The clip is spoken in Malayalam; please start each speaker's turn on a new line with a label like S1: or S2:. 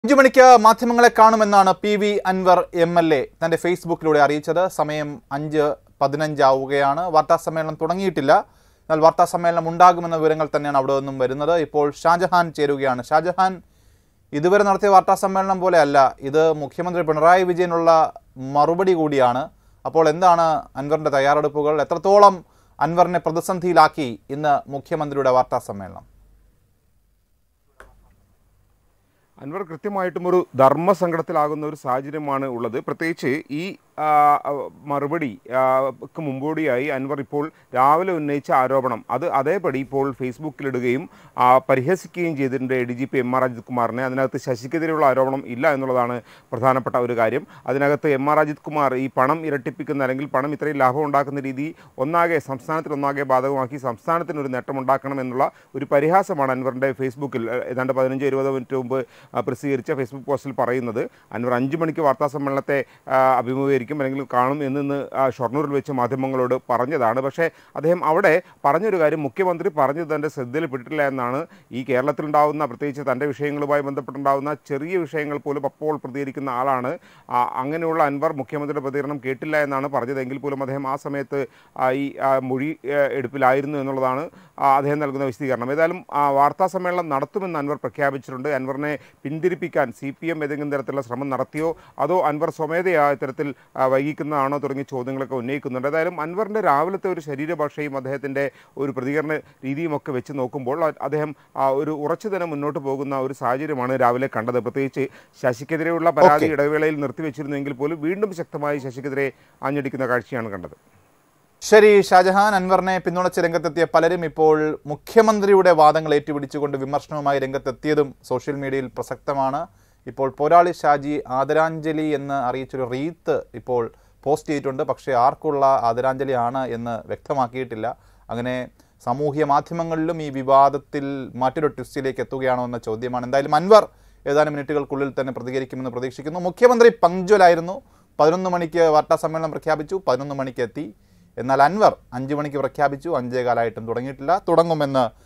S1: അഞ്ചു മണിക്ക് മാധ്യമങ്ങളെ കാണുമെന്നാണ് P V Anvar M L A തന്റെ ഫേസ്ബുക്കിലൂടെ അറിയിച്ചത് സമയം അഞ്ച് പതിനഞ്ചാവുകയാണ് വാർത്താ സമ്മേളനം തുടങ്ങിയിട്ടില്ല എന്നാൽ വാർത്താ സമ്മേളനം ഉണ്ടാകുമെന്ന വിവരങ്ങൾ തന്നെയാണ് അവിടെ നിന്നും വരുന്നത് ഇപ്പോൾ ഷാജഹാൻ ചേരുകയാണ് ഷാജഹാൻ ഇതുവരെ നടത്തിയ വാർത്താ സമ്മേളനം പോലെ അല്ല ഇത് മുഖ്യമന്ത്രി പിണറായി വിജയനുള്ള മറുപടി കൂടിയാണ് അപ്പോൾ എന്താണ് അൻവറിന്റെ തയ്യാറെടുപ്പുകൾ എത്രത്തോളം അൻവറിനെ പ്രതിസന്ധിയിലാക്കി ഇന്ന് മുഖ്യമന്ത്രിയുടെ വാർത്താ സമ്മേളനം
S2: അൻവർ കൃത്യമായിട്ടും ഒരു ധർമ്മസങ്കടത്തിലാകുന്ന ഒരു സാഹചര്യമാണ് ഉള്ളത് പ്രത്യേകിച്ച് ഈ ആ, ആ, മറുപടി ആ, ക്ക് മുമ്പോടിയായി അൻവർ ഇപ്പോൾ രാവിലെ ഉന്നയിച്ച ആരോപണം അത് അതേപടി ഇപ്പോൾ ഫേസ്ബുക്കിലിടുകയും ആ, പരിഹസിക്കുകയും ചെയ്തിട്ടുണ്ട് A D G P M R Ajith കുമാറിനെ അതിനകത്ത് ശശിക്കെതിരെയുള്ള ആരോപണം ഇല്ല എന്നുള്ളതാണ് പ്രധാനപ്പെട്ട ഒരു കാര്യം അതിനകത്ത് എം ആർ അജിത് കുമാർ ഈ പണം ഇരട്ടിപ്പിക്കുന്ന അല്ലെങ്കിൽ പണം ഇത്രയും ലാഭം ഉണ്ടാക്കുന്ന രീതി ഒന്നാകെ സംസ്ഥാനത്തിൽ ഒന്നാകെ ബാധകമാക്കി സംസ്ഥാനത്തിന് ഒരു നേട്ടമുണ്ടാക്കണം എന്നുള്ള ഒരു പരിഹാസമാണ് അൻവറിൻ്റെ ഫേസ്ബുക്കിൽ ഏഹ്, ഏതാണ്ട് പതിനഞ്ച് ഇരുപത് മിനിറ്റ് മുമ്പ് ആ, പ്രസിദ്ധീകരിച്ച ഫേസ്ബുക്ക് പോസ്റ്റിൽ പറയുന്നത് അൻവർ അഞ്ച് മണിക്ക് വാർത്താ സമ്മേളനത്തെ ആ, അഭിമുഖീകരിക്കും അല്ലെങ്കിൽ കാണും എന്നിന്ന് ആ, ഷൊർണൂരിൽ വെച്ച് മാധ്യമങ്ങളോട് പറഞ്ഞതാണ് പക്ഷേ അദ്ദേഹം അവിടെ പറഞ്ഞൊരു കാര്യം മുഖ്യമന്ത്രി പറഞ്ഞത് തൻ്റെ ശ്രദ്ധയിൽപ്പെട്ടിട്ടില്ല എന്നാണ് ഈ കേരളത്തിലുണ്ടാവുന്ന പ്രത്യേകിച്ച് തൻ്റെ വിഷയങ്ങളുമായി ബന്ധപ്പെട്ടുണ്ടാവുന്ന ചെറിയ വിഷയങ്ങൾ പോലും അപ്പോൾ പ്രതികരിക്കുന്ന ആളാണ് ആ, അങ്ങനെയുള്ള അൻവർ മുഖ്യമന്ത്രിയുടെ പ്രതികരണം കേട്ടില്ല എന്നാണ് പറഞ്ഞതെങ്കിൽ പോലും അദ്ദേഹം ആ സമയത്ത് ആ, ഈ ആ, മൊഴി ആ, എടുപ്പിലായിരുന്നു എന്നുള്ളതാണ് ആ, അദ്ദേഹം നൽകുന്ന വിശദീകരണം ഏതായാലും ആ, വാർത്താ സമ്മേളനം നടത്തുമെന്ന് അൻവർ പ്രഖ്യാപിച്ചിട്ടുണ്ട് അൻവറിനെ പിന്തിരിപ്പിക്കാൻ സി പി എം ഏതെങ്കിലും തരത്തിലുള്ള ശ്രമം നടത്തിയോ അതോ അൻവർ സ്വമേധയാ ഇത്തരത്തിൽ ആ, വൈകിക്കുന്നതാണോ തുടങ്ങിയ ചോദ്യങ്ങളൊക്കെ ഉന്നയിക്കുന്നുണ്ട് ഏതായാലും അൻവറിൻ്റെ രാവിലത്തെ ഒരു ശരീരഭാഷയും അദ്ദേഹത്തിൻ്റെ ഒരു പ്രതികരണ രീതിയും ഒക്കെ വെച്ച് നോക്കുമ്പോൾ അ- അദ്ദേഹം ആ, ഒരു ഉറച്ചു തന്നെ മുന്നോട്ട് പോകുന്ന ഒരു സാഹചര്യമാണ് രാവിലെ കണ്ടത് പ്രത്യേകിച്ച് ശശിക്കെതിരെയുള്ള പരാതി
S1: Okay.
S2: ഇടവേളയിൽ നിർത്തിവെച്ചിരുന്നെങ്കിൽ പോലും വീണ്ടും ശക്തമായി ശശിക്കെതിരെ ആഞ്ഞടിക്കുന്ന കാഴ്ചയാണ് കണ്ടത്
S1: ശരി ഷാജഹാൻ അൻവറിനെ പിന്തുണച്ച് രംഗത്തെത്തിയ പലരും ഇപ്പോൾ മുഖ്യമന്ത്രിയുടെ വാദങ്ങൾ ഏറ്റുപിടിച്ചുകൊണ്ട് വിമർശനവുമായി രംഗത്തെത്തിയതും സോഷ്യൽ മീഡിയയിൽ പ്രസക്തമാണ് ഇപ്പോൾ പോരാളി ഷാജി ആദരാഞ്ജലി എന്ന് അറിയിച്ചൊരു റീത്ത് ഇപ്പോൾ പോസ്റ്റ് ചെയ്തിട്ടുണ്ട് പക്ഷേ ആർക്കുള്ള ആദരാഞ്ജലിയാണ് എന്ന് വ്യക്തമാക്കിയിട്ടില്ല അങ്ങനെ സാമൂഹ്യ മാധ്യമങ്ങളിലും ഈ വിവാദത്തിൽ മറ്റൊരു ട്വിസ്റ്റിലേക്ക് എത്തുകയാണോ എന്ന ചോദ്യമാണ് എന്തായാലും അൻവർ ഏതാനും മിനിറ്റുകൾക്കുള്ളിൽ തന്നെ പ്രതികരിക്കുമെന്ന് പ്രതീക്ഷിക്കുന്നു മുഖ്യമന്ത്രി പങ്ക്ച്വലായിരുന്നു പതിനൊന്ന് മണിക്ക് വാർത്താ സമ്മേളനം പ്രഖ്യാപിച്ചു പതിനൊന്ന് മണിക്ക് എത്തി എന്നാൽ അൻവർ അഞ്ച് മണിക്ക് പ്രഖ്യാപിച്ചു അഞ്ചേകാലായിട്ടും തുടങ്ങിയിട്ടില്ല തുടങ്ങുമെന്ന്